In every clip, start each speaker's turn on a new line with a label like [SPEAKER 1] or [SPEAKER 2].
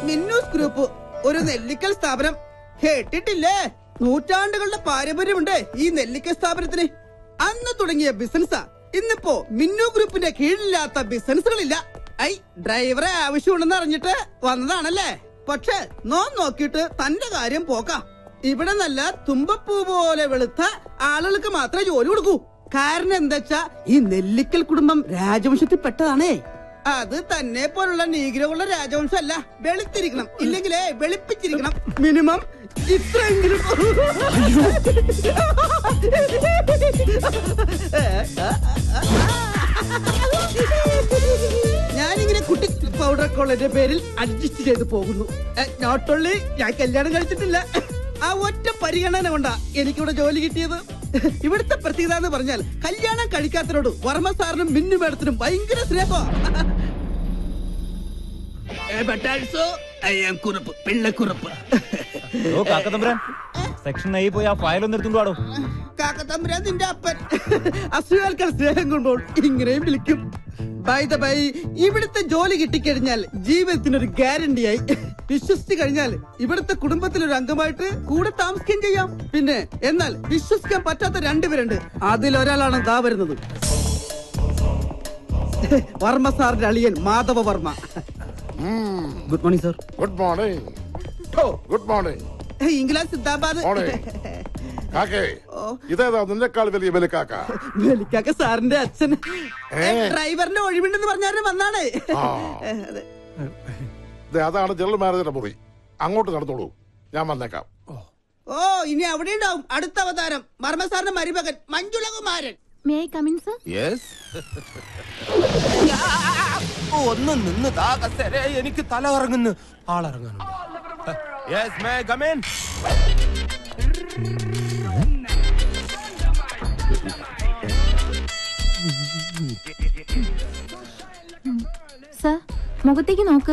[SPEAKER 1] മിന്നൂസ് group ഒരു നെല്ലിക്കൽ സ്ഥാപനം കേട്ടിട്ടില്ലേ നൂറ്റാണ്ടുകളുടെ പാരമ്പര്യമുണ്ട് ഈ നെല്ലിക്കൽ സ്ഥാപനത്തിന് അന്ന് തുടങ്ങിയ ബിസിനസ്സാ ഇന്നിപ്പോ മിന്നു ഗ്രൂപ്പിന്റെ കീഴിലില്ലാത്ത ബിസിനസ്സുകളില്ല ഐ ഡ്രൈവറെ ആവശ്യമുണ്ടെന്ന് അറിഞ്ഞിട്ട് വന്നതാണല്ലേ പക്ഷെ നോം നോക്കിയിട്ട് തന്റെ കാര്യം പോക്കാം ഇവിടെ നല്ല തുമ്പപ്പൂ പോലെ വെളുത്ത ആളുകൾക്ക് മാത്രമേ ജോലി കൊടുക്കൂ കാരണം എന്താച്ചാ ഈ നെല്ലിക്കൽ കുടുംബം രാജവംശത്തിൽ പെട്ടതാണേ അത് തന്നെ പോലുള്ള നീഗ്രകളുടെ രാജവംശമല്ല വെളുത്തിരിക്കണം ഇല്ലെങ്കിലേ വെളുപ്പിച്ചിരിക്കണം മിനിമം ഇത്രയെങ്കിലും ഞാനിങ്ങനെ കുട്ടി പൗഡർ കോളേജിന്റെ പേരിൽ അഡ്ജസ്റ്റ് ചെയ്ത് പോകുന്നു നോട്ട് ഓൺലി ഞാൻ കല്യാണം കഴിച്ചിട്ടില്ല ആ ഒറ്റ പരിഗണന കൊണ്ടാ എനിക്കിവിടെ ജോലി കിട്ടിയത് ഇവിടുത്തെ പ്രത്യേകത എന്ന് പറഞ്ഞാൽ കല്യാണം കഴിക്കാത്തവരോട് വർമ്മ സാറിനും മിന്നു മേഡത്തിനും ഭയങ്കര സ്നേഹമാണ് കുറുപ്പ് പിള്ളക്കുറുപ്പ്
[SPEAKER 2] ഓ കാക്കത്തമ്പുരാൻ സെക്ഷൻ ഐ പോയി ആ ഫയൽ ഒന്ന് എടുത്തുകൊണ്ട് വാടോ
[SPEAKER 1] കാക്കത്തമ്പുരാൻ നിന്റെ അപ്പൻ അസുഖാൽക്കാർ സ്നേഹം കൊണ്ടോൾ ഇങ്ങനെയും വിളിക്കും ബൈ ദ ബൈ ഇവിടുത്തെ ജോലി കിട്ടിക്കഴിഞ്ഞാൽ ജീവിതത്തിനൊരു ഗ്യാരണ്ടിയായി വിശ്വസിച്ചു കഴിഞ്ഞാൽ ഇവിടുത്തെ കുടുംബത്തിലൊരു അംഗമായിട്ട് കൂടെ താമസിക്കുകയും ചെയ്യാം പിന്നെ എന്നാൽ വിശ്വസിക്കാൻ പറ്റാത്ത രണ്ടുപേരുണ്ട് അതിലൊരാളാണ് ദാ വരുന്നത് വർമ്മ സാറിന്റെ അളിയൻ Madhava Varma good morning sir
[SPEAKER 3] good morning good morning
[SPEAKER 1] English സിദ്ധാബാദ്
[SPEAKER 3] മോർണിംഗ് കാക്കേ ഇതേതാ നിന്നെക്കാൾ വലിയ ബലിക്കാക്ക
[SPEAKER 1] വെലിക്കാക്ക സാറിന്റെ അച്ഛൻ
[SPEAKER 3] ഏ.
[SPEAKER 1] ഡ്രൈവറിന്റെ ഒഴിവുണ്ടെന്ന് പറഞ്ഞാലും വന്നാണേ
[SPEAKER 3] ആ.
[SPEAKER 1] അതെ
[SPEAKER 3] ദേ, അതാണ് ജനറൽ മാനേജറുടെ മുറി അങ്ങോട്ട് നടന്നോളൂ ഞാൻ വന്നേക്കാം
[SPEAKER 1] ഓ ഇനി അവിടെ ഉണ്ടാവും അടുത്ത അവതാരം വർമ്മ സാറിന്റെ മരുമകൻ Manjulakumaran
[SPEAKER 4] may I come in sir
[SPEAKER 5] yes ഒന്ന് നിന്ന് താ കസേര എനിക്ക് തല കറങ്ങുന്നു ആളിറങ്ങാനുണ്ട് യെസ് മേ കമിൻ
[SPEAKER 4] സർ മുഖത്തേക്ക് നോക്ക്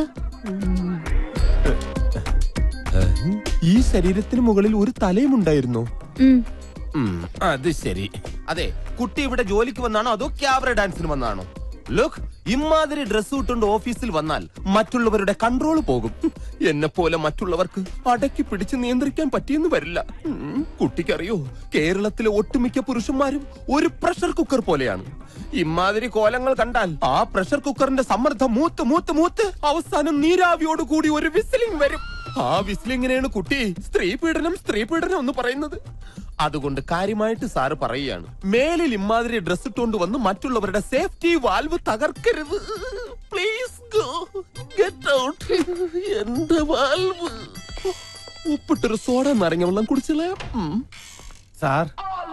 [SPEAKER 5] ഈ ശരീരത്തിന് മുകളിൽ ഒരു തലയും ഉണ്ടായിരുന്നു
[SPEAKER 4] ഉം.
[SPEAKER 5] അത് ശരി അതെ കുട്ടി ഇവിടെ ജോലിക്ക് വന്നാണോ അതോ ക്യാബറ ഡാൻസിന് വന്നാണോ ലുക്ക് ഇമാതിരി ഡ്രസ് ഇട്ടുകൊണ്ട് ഓഫീസിൽ വന്നാൽ മറ്റുള്ളവരുടെ കൺട്രോൾ പോകും എന്നെ പോലെ മറ്റുള്ളവർക്ക് അടക്കി പിടിച്ച് നിയന്ത്രിക്കാൻ പറ്റിയെന്ന് വരില്ല ഉം, കുട്ടിക്കറിയോ കേരളത്തിലെ ഒട്ടുമിക്ക പുരുഷന്മാരും ഒരു പ്രഷർ കുക്കർ പോലെയാണ് ഇമാതിരി കോലങ്ങൾ കണ്ടാൽ ആ പ്രഷർ കുക്കറിന്റെ സമ്മർദ്ദം മൂത്ത് മൂത്ത് മൂത്ത് അവസാനം നീരാവിയോട് കൂടി ഒരു വിസിലിംഗ് വരും ആ വിസിലിങ്ങിനെയാണ് കുട്ടി സ്ത്രീ പീഡനം സ്ത്രീ പീഡനം എന്ന് പറയുന്നത് അതുകൊണ്ട് കാര്യമായിട്ട് സാറ് പറയുകയാണ് മേലിൽ ഇമാതിരി ഡ്രസ് ഇട്ടുകൊണ്ട് വന്ന് മറ്റുള്ളവരുടെ സേഫ്റ്റി വാൽവ് തകർക്കരുത് പ്ലീസ് ഗോ ഗെറ്റ് ഔട്ട് എന്റെ വാൽവ് ഉപ്പിട്ടൊരു സോഡ നിറഞ്ഞ വെള്ളം കുടിച്ചില്ലേ
[SPEAKER 2] സാർ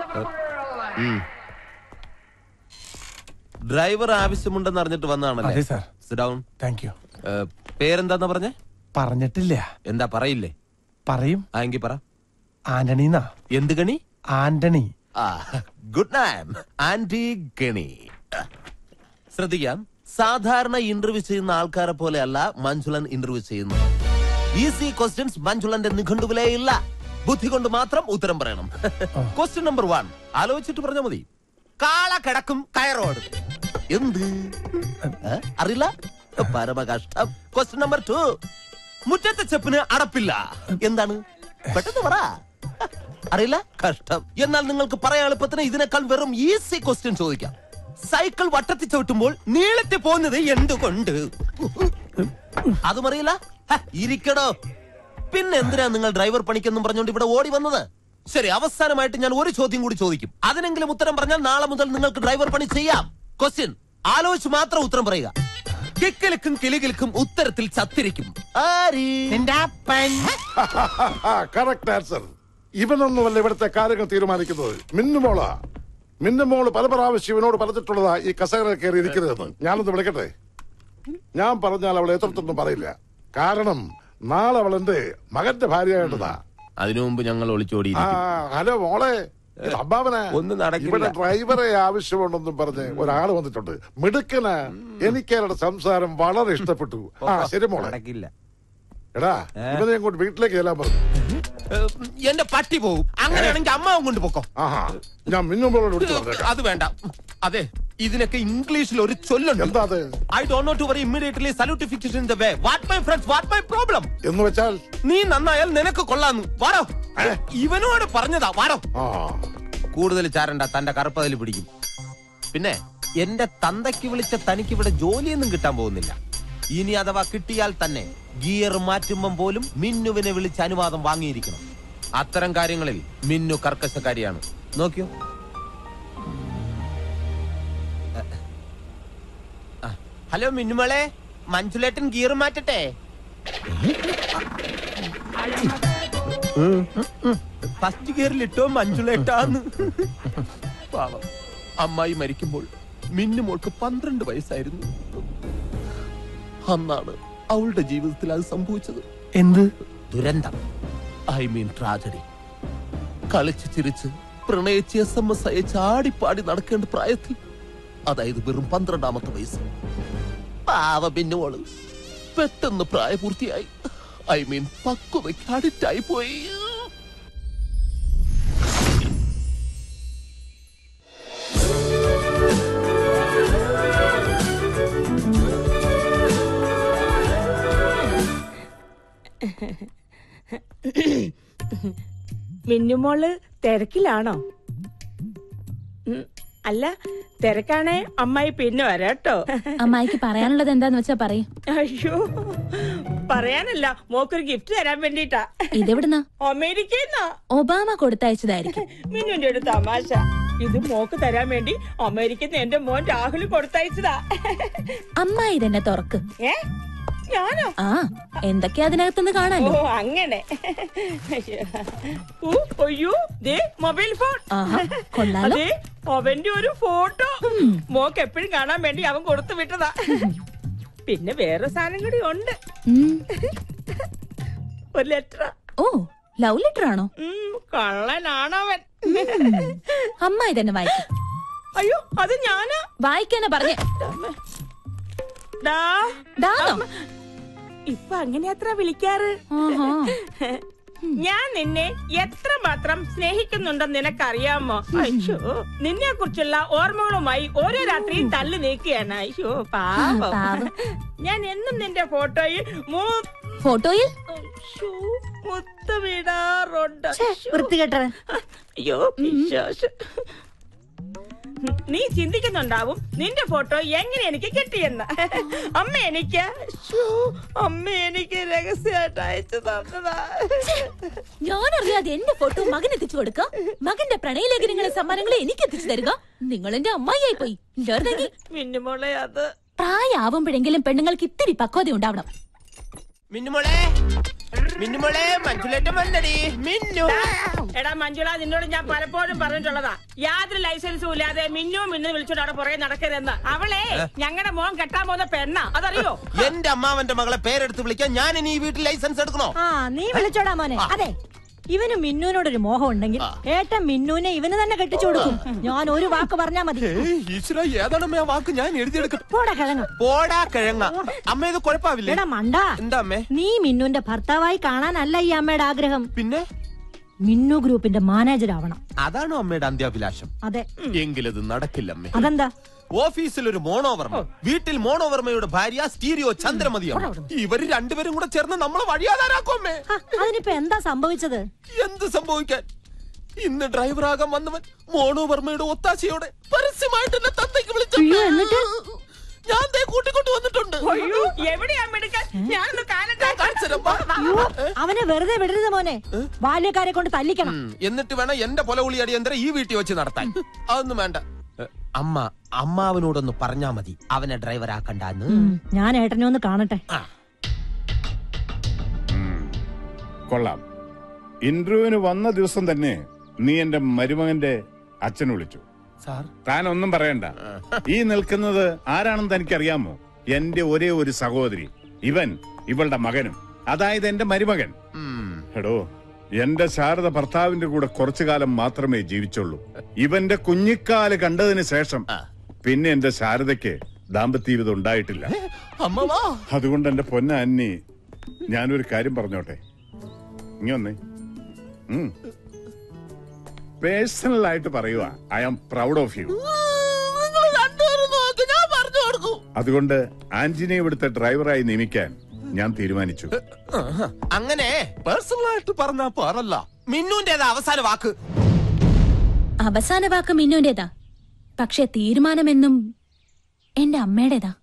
[SPEAKER 5] ഡ്രൈവർ ആവശ്യമുണ്ടെന്ന് അറിഞ്ഞിട്ട്
[SPEAKER 2] അതെ
[SPEAKER 5] വന്നതാണല്ലേ
[SPEAKER 2] സാർ
[SPEAKER 5] ഡൗൺ
[SPEAKER 2] താങ്ക് യു
[SPEAKER 5] പേരെന്താന്നാ പറഞ്ഞേ
[SPEAKER 2] പറഞ്ഞിട്ടില്ല
[SPEAKER 5] എന്താ പറയില്ലേ
[SPEAKER 2] പറയും
[SPEAKER 5] ആ എങ്കി പറ
[SPEAKER 2] ആന്റണീന്നാ
[SPEAKER 5] എന്ത് ഗണി
[SPEAKER 2] ആന്റണി
[SPEAKER 5] ആ ഗുഡ് നൈം ആന്റി ഗണി ശ്രദ്ധിക്കാം സാധാരണ ഇന്റർവ്യൂ ചെയ്യുന്ന ആൾക്കാരെ പോലെയല്ല മഞ്ജുളൻ ഇന്റർവ്യൂ ചെയ്യുന്നത് ഈസി ക്വസ്റ്റ്യൻസ് മഞ്ജുളന്റെ നിഘണ്ടുവിലേ ഇല്ല ബുദ്ധി കൊണ്ട് മാത്രം ഉത്തരം പറയണം ക്വസ്റ്റ്യൻ നമ്പർ വൺ ആലോചിച്ചിട്ട് പറഞ്ഞാൽ മതി കാള കിടക്കും കയറോട് എന്ത് ഏ? അറിയില്ല പരമ കഷ്ടം ക്വസ്റ്റ്യൻ നമ്പർ ടു മുറ്റത്തെ ചെപ്പിന് അടപ്പില്ല എന്താണ് പെട്ടെന്ന് പറ അറിയില്ല കഷ്ടം എന്നാൽ നിങ്ങൾക്ക് പറയാൻ എളുപ്പത്തിന് ഇതിനേക്കാൾ വെറും ഈസി ക്വസ്റ്റ്യൻ ചോദിക്കാം സൈക്കിൾ വട്ടത്തിൽ ചവിട്ടുമ്പോൾ നീളത്തിൽ പോകുന്നത് എന്തുകൊണ്ട് അതും അറിയില്ല ഹ, ഇരിക്കടോ പിന്നെ എന്തിനാ നിങ്ങൾ ഡ്രൈവർ പണിക്കെന്നും പറഞ്ഞുകൊണ്ട് ഇവിടെ ഓടി വന്നത് ശരി അവസാനമായിട്ട് ഞാൻ ഒരു ചോദ്യം കൂടി ചോദിക്കും അതിനെങ്കിലും ഉത്തരം പറഞ്ഞാൽ നാളെ മുതൽ നിങ്ങൾക്ക് ഡ്രൈവർ പണി ചെയ്യാം ക്വസ്റ്റ്യൻ ആലോചിച്ച് മാത്രം ഉത്തരം പറയുക കിക്കിലിക്കും കിളികിലിക്കും ഉത്തരത്തിൽ ചത്തിരിക്കും ആര്
[SPEAKER 3] കറക്റ്റ് ആൻസർ ഇവനൊന്നുമല്ല ഇവിടുത്തെ കാര്യങ്ങൾ തീരുമാനിക്കുന്നത് മിന്നുമോള മിന്നുമോള് പല പ്രാവശ്യം ഇവനോട് പറഞ്ഞിട്ടുള്ളതാ ഈ കസേര കയറി ഇരിക്കരുതെന്ന് ഞാനൊന്ന് വിളിക്കട്ടെ ഞാൻ പറഞ്ഞാൽ അവൾ എത്രത്തൊന്നും പറയില്ല കാരണം നാളെ അവൾ എന്റെ മകന്റെ ഭാര്യയായിട്ടതാ
[SPEAKER 5] അതിനു മുമ്പ് ഞങ്ങൾ ഒളിച്ചോടി
[SPEAKER 3] ആ ഹലോ മോളെ ഇത് അമ്മാവനാ
[SPEAKER 5] ഒന്നും നടക്കില്ല.
[SPEAKER 3] ഇവിടെ ഡ്രൈവറെ ആവശ്യമുണ്ടെന്നും പറഞ്ഞ് ഒരാള് വന്നിട്ടുണ്ട് മിടുക്കനാ എനിക്ക് അയാളുടെ സംസാരം വളരെ ഇഷ്ടപ്പെട്ടു ആ ശരി മോളെ
[SPEAKER 5] നടക്കില്ല
[SPEAKER 3] എടാ ഇവനെ അങ്ങോട്ട് വീട്ടിലേക്ക് ചെല്ലാൻ പറഞ്ഞു
[SPEAKER 5] ഏ, എന്റെ പട്ടി പോകും അങ്ങനെയാണെങ്കിൽ അമ്മാവും കൊണ്ട് പൊക്കോ
[SPEAKER 3] ആഹാ ഞാൻ മിന്നുമോളോട് വിളിച്ചു പറഞ്ഞേക്കാം
[SPEAKER 5] അത് വേണ്ട അതെ ഇതിനൊക്കെ ഇംഗ്ലീഷിൽ ഒരു ചൊല്ലുണ്ട്
[SPEAKER 3] എന്താ അത്
[SPEAKER 5] I don't know to worry immediately salutification in the way what my friends what my problem
[SPEAKER 3] എന്ന് വെച്ചാൽ
[SPEAKER 5] നീ നന്നായാൽ നിനക്ക് കൊള്ളാന്ന് വാടോ ഇവനോട് പറഞ്ഞതാ വാടോ
[SPEAKER 3] ആ
[SPEAKER 5] കൂടുതൽ ചാരണ്ട തന്റെ കറുപ്പതിൽ പിടിക്കും പിന്നെ എന്റെ തന്തയ്ക്ക് വിളിച്ച തനിക്ക് ഇവിടെ ജോലിയൊന്നും കിട്ടാൻ പോകുന്നില്ല ഇനി അഥവാ കിട്ടിയാൽ തന്നെ ഗിയർ മാറ്റുമ്പം പോലും മിന്നുവിനെ വിളിച്ച് അനുവാദം വാങ്ങിയിരിക്കണം അത്തരം കാര്യങ്ങളിൽ മിന്നു കർക്കശക്കാരിയാണ് നോക്കിയോ ആ, ഹലോ മിന്നുമോളെ മഞ്ജുലേട്ടൻ ഗിയർ മാറ്റട്ടെ ഫസ്റ്റ് ഗിയറിൽ ഇട്ടോ മഞ്ജുളേട്ടാന്ന് പാവം അമ്മായി മരിക്കുമ്പോൾ മിന്നുമോൾക്ക് പന്ത്രണ്ട് വയസ്സായിരുന്നു അന്നാണ് അവളുടെ ജീവിതത്തിൽ അത് സംഭവിച്ചത്
[SPEAKER 2] എന്ത്
[SPEAKER 5] ദുരന്തം ഐ മീൻ ട്രാജഡി കളിച്ച് ചിരിച്ച് പ്രണയിച്ച് എസ് എം എസ് അയച്ച് ആടിപ്പാടി നടക്കേണ്ട പ്രായത്തിൽ അതായത് വെറും പന്ത്രണ്ടാമത്തെ വയസ്സ് പാവ പിന്നുമോള് പെട്ടെന്ന് പ്രായപൂർത്തിയായി ഐ മീൻ പക്വതയ്ക്ക് അഡിക്റ്റായി പോയി
[SPEAKER 6] മിന്നുമോള് തിരക്കിലാണോ ഉം, അല്ല തിരക്കാണേ അമ്മായി പിന്നെ വരാട്ടോ
[SPEAKER 4] അമ്മായിക്ക് പറയാനുള്ളത് എന്താന്ന് വെച്ചാ പറയും
[SPEAKER 6] അയ്യോ പറയാനല്ല മോക്കൊരു ഗിഫ്റ്റ് തരാൻ വേണ്ടിട്ടാ
[SPEAKER 4] ഇതെവിടുന്നാ
[SPEAKER 6] അമേരിക്കന്നാ
[SPEAKER 4] ഒബാമ കൊടുത്തയച്ചതായിരിക്കും
[SPEAKER 6] മിന്നുന്റെ ഒരു തമാശ ഇത് മോക്ക് തരാൻ വേണ്ടി അമേരിക്കന്ന് എന്റെ മോൻ രാഹുൽ കൊടുത്തയച്ചതാ
[SPEAKER 4] അമ്മായി ഇതെന്നെ തുറക്ക്
[SPEAKER 6] ഏ ഞാനോ
[SPEAKER 4] ആ എന്തൊക്കെയാ അതിനകത്തുനിന്ന്
[SPEAKER 6] ഓ
[SPEAKER 4] കാണാലോ
[SPEAKER 6] അങ്ങനെ ഊ, അയ്യോ ദേ മൊബൈൽ ഫോൺ
[SPEAKER 4] ആഹാ, കൊള്ളാലോ.
[SPEAKER 6] അതെ അവന്റെ ഒരു ഫോട്ടോ മോക്ക് എപ്പോഴും കാണാൻ വേണ്ടി അവൻ കൊടുത്തു വിട്ടതാ പിന്നെ വേറെ സാധനം കൂടി ഉണ്ട്
[SPEAKER 4] ഉം.
[SPEAKER 6] ഒരു ലെറ്റർ
[SPEAKER 4] ഓ ലവ് ലെറ്റർ ആണോ
[SPEAKER 6] കള്ളനാണവൻ
[SPEAKER 4] അമ്മ ഇതെന്നെ വായിക്കും
[SPEAKER 6] അയ്യോ അത് ഞാനാ
[SPEAKER 4] വായിക്കാനാ പറഞ്ഞേ
[SPEAKER 6] ഡാ
[SPEAKER 4] ദാനോ
[SPEAKER 6] ഇപ്പൊ അങ്ങനെ അത്ര വിളിക്കാറ്
[SPEAKER 4] ആഹാ.
[SPEAKER 6] ഞാൻ നിന്നെ എത്രമാത്രം സ്നേഹിക്കുന്നുണ്ടെന്ന് നിനക്കറിയാമോ അയ്യോ നിന്നെ കുറിച്ചുള്ള ഓർമ്മകളുമായി ഓരോ രാത്രിയും തള്ളി നീക്കുകയാണ് അയ്യോ പാവം
[SPEAKER 4] പാവം.
[SPEAKER 6] ഞാൻ എന്നും നിന്റെ ഫോട്ടോയിൽ മൂ-
[SPEAKER 4] ഫോട്ടോയിൽ
[SPEAKER 6] അശ്ശോ, മുത്തമിടാറുണ്ട് അശ്ശോ.
[SPEAKER 7] വൃത്തികെട്ടവൻ
[SPEAKER 6] അയ്യോ പിശാച്. നീ ചിന്തിക്കുന്നുണ്ടാവും നിന്റെ ഫോട്ടോ എങ്ങനെ എനിക്ക് കിട്ടിയെന്ന് അമ്മ എനിക്ക് ശ്ശോ, അമ്മ എനിക്ക് രഹസ്യമായിട്ട് അയച്ചു തന്നതാ
[SPEAKER 4] ഞാൻ അറിയാതെ എന്റെ ഫോട്ടോ മകൻ എത്തിച്ചു കൊടുക്ക മകന്റെ പ്രണയലേഖനങ്ങളെ സമ്മാനങ്ങളെ എനിക്ക് എത്തിച്ചു തരിക നിങ്ങൾ എന്റെ അമ്മായിയായി പോയി ഇല്ലായിരുന്നെങ്കിൽ
[SPEAKER 6] മിന്നുമോളെ അത്
[SPEAKER 4] പ്രായമാവുമ്പോഴെങ്കിലും പെണ്ണുങ്ങൾക്ക് ഇത്തിരി പക്വത ഉണ്ടാവണം
[SPEAKER 5] മിന്നുമോളെ മിന്നുമോളെ മഞ്ജുലേട്ടൻ വന്നടി മിന്നു
[SPEAKER 6] എടാ മഞ്ജുള നിന്നോട് ഞാൻ പലപ്പോഴും പറഞ്ഞിട്ടുള്ളതാ യാതൊരു ലൈസൻസും ഇല്ലാതെ മിന്നു മിന്നു വിളിച്ചോണ്ട് അവിടെ പുറകെ നടക്കരുതെന്ന് അവളെ ഞങ്ങളുടെ മോൻ കെട്ടാൻ പോകുന്ന പെണ്ണ അതറിയോ
[SPEAKER 5] എന്റെ അമ്മാവന്റെ മകളെ പേരെടുത്ത് വിളിക്കാൻ ഞാൻ ഇനി ഈ വീട്ടിൽ ലൈസൻസ് എടുക്കണോ
[SPEAKER 7] ആ നീ വിളിച്ചോടാ മോനെ അതെ ഇവന് മിന്നുവിനോടൊരു മോഹം ഉണ്ടെങ്കിൽ ഏട്ടൻ മിന്നുവിനെ ഇവന് തന്നെ കെട്ടിച്ചു കൊടുക്കും ഞാൻ ഒരു വാക്ക് പറഞ്ഞാ മതി
[SPEAKER 5] ഈശ്വര ഏതാണ് ആ വാക്ക് ഞാൻ എഴുതിയെടുക്കട്ടെ
[SPEAKER 7] പോടാ കിഴങ്ങ
[SPEAKER 5] പോടാ കിഴങ്ങ അമ്മ ഇത് കുഴപ്പാവില്ലേ
[SPEAKER 7] എടാ മണ്ട
[SPEAKER 5] എന്താ അമ്മേ
[SPEAKER 7] നീ മിന്നുന്റെ ഭർത്താവായി കാണാനല്ല ഈ അമ്മയുടെ ആഗ്രഹം
[SPEAKER 5] പിന്നെ
[SPEAKER 7] മിന്നു ഗ്രൂപ്പിന്റെ മാനേജർ ആവണം
[SPEAKER 5] അതാണോ അമ്മയുടെ അന്ത്യാഭിലാഷം
[SPEAKER 7] അതെ
[SPEAKER 5] എങ്കിലത് നടക്കില്ല അമ്മേ
[SPEAKER 7] അതെന്താ
[SPEAKER 5] ഓഫീസിൽ ഒരു മോണോവർമ്മ വീട്ടിൽ മോണോവർമ്മയുടെ ഭാര്യ സ്റ്റീരിയോ ചന്ദ്രമതിയാണ് ഇവര് രണ്ടുപേരും കൂടെ ചേർന്ന് നമ്മളെ വഴിയാതാരാക്കും അമ്മേ
[SPEAKER 7] ഹ, അതിനിപ്പോ എന്താ സംഭവിച്ചത്
[SPEAKER 5] എന്ത് സംഭവിക്കാൻ ഇന്ന് ഡ്രൈവറാകാൻ വന്നവൻ മോണോവർമ്മയുടെ ഒത്താശയോടെ പരസ്യമായിട്ട് എന്നെ തന്തയ്ക്ക് വിളിച്ചു ഞാൻ ദേ കൂട്ടിക്കൊണ്ട് വന്നിട്ടുണ്ട്
[SPEAKER 6] അയ്യോ എവിടെയാ മെടുക്കാൻ ഞാനൊന്ന് കാണട്ടെ
[SPEAKER 5] കാണിച്ചുതരാം, വാ.
[SPEAKER 7] അയ്യോ അവനെ വെറുതെ വിടരുത് മോനെ ബാല്യക്കാരെ കൊണ്ട് തല്ലിക്കണം
[SPEAKER 5] ഉം, എന്നിട്ട് വേണം എന്റെ പൊലവുളി അടിയന്തരം ഈ വീട്ടിൽ വെച്ച് നടത്താൻ അതൊന്നും വേണ്ട എ, അമ്മ അമ്മാവനോടൊന്ന് പറഞ്ഞാ മതി അവനെ ഡ്രൈവറാക്കണ്ടെന്ന്
[SPEAKER 7] ഉം, ഞാൻ ഏട്ടനെ ഒന്ന് കാണട്ടെ
[SPEAKER 8] കൊള്ളാം ഇന്റർവ്യൂവിന് വന്ന ദിവസം തന്നെ നീ എന്റെ മരുമകന്റെ അച്ഛൻ വിളിച്ചു
[SPEAKER 5] സാർ
[SPEAKER 8] താൻ ഒന്നും പറയണ്ട ഈ നിൽക്കുന്നത് ആരാണെന്ന് തനിക്കറിയാമോ എന്റെ ഒരേ ഒരു സഹോദരി ഇവൻ ഇവളുടെ മകനും അതായത് എന്റെ മരുമകൻ
[SPEAKER 5] ഉം,
[SPEAKER 8] എടോ എന്റെ ശാരദ ഭർത്താവിന്റെ കൂടെ കുറച്ചു കാലം മാത്രമേ ജീവിച്ചുള്ളൂ ഇവന്റെ കുഞ്ഞിക്കാല് കണ്ടതിന് ശേഷം പിന്നെ എന്റെ ശാരദയ്ക്ക് ദാമ്പത്യ ജീവിതം ഉണ്ടായിട്ടില്ല
[SPEAKER 5] അമ്മ വാ
[SPEAKER 8] അതുകൊണ്ട് എന്റെ പൊന്ന അന്നി ഞാനൊരു കാര്യം പറഞ്ഞോട്ടെ ഇനി വന്നേ പേഴ്സണൽ ആയിട്ട് പറയുക I am proud of you
[SPEAKER 5] നിങ്ങൾ രണ്ടുപേരും നോക്ക് ഞാൻ പറഞ്ഞു കൊടുക്കും
[SPEAKER 8] അതുകൊണ്ട് ആന്റിനെ ഇവിടുത്തെ ഡ്രൈവറായി നിയമിക്കാൻ ഞാൻ തീരുമാനിച്ചു
[SPEAKER 5] അങ്ങനെ പേഴ്സണൽ ആയിട്ട് പറഞ്ഞാ പോരല്ല മിന്നുന്റേത് അവസാന വാക്ക്
[SPEAKER 4] അവസാന വാക്ക് മിന്നുന്റേതാ പക്ഷെ തീരുമാനമെന്നും എന്റെ അമ്മയുടേതാ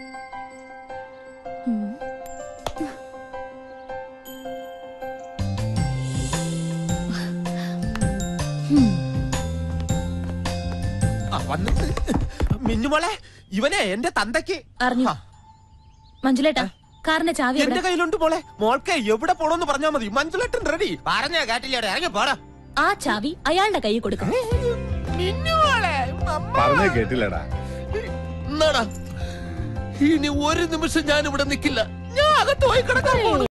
[SPEAKER 5] ആ, വന്ന്. മിന്നുമോളെ ഇവനെ എന്റെ തന്തയ്ക്ക്
[SPEAKER 4] അറിഞ്ഞു
[SPEAKER 5] ആ,
[SPEAKER 4] മഞ്ജുലേട്ടാ കാറിന്റെ ചാവി
[SPEAKER 5] എന്റെ
[SPEAKER 4] എവിടെ?
[SPEAKER 5] കയ്യിലുണ്ട് മോളെ മോൾക്ക് എവിടെ പോണോന്ന് പറഞ്ഞാ മതി മഞ്ജുലട്ടൻ റെഡി പറഞ്ഞ കേട്ടില്ലേടെ ഇറങ്ങി പോടാ
[SPEAKER 4] ആ ചാവി അയാളുടെ കയ്യിൽ കൊടുക്കും
[SPEAKER 5] മിന്നുമോളെ അമ്മ.
[SPEAKER 8] പറഞ്ഞേ കേട്ടില്ലടാ
[SPEAKER 5] എന്നാടാ ഇനി ഒരു നിമിഷം ഞാൻ ഇവിടെ നിൽക്കില്ല ഞാൻ അകത്ത് പോയി കിടക്കാൻ പോണു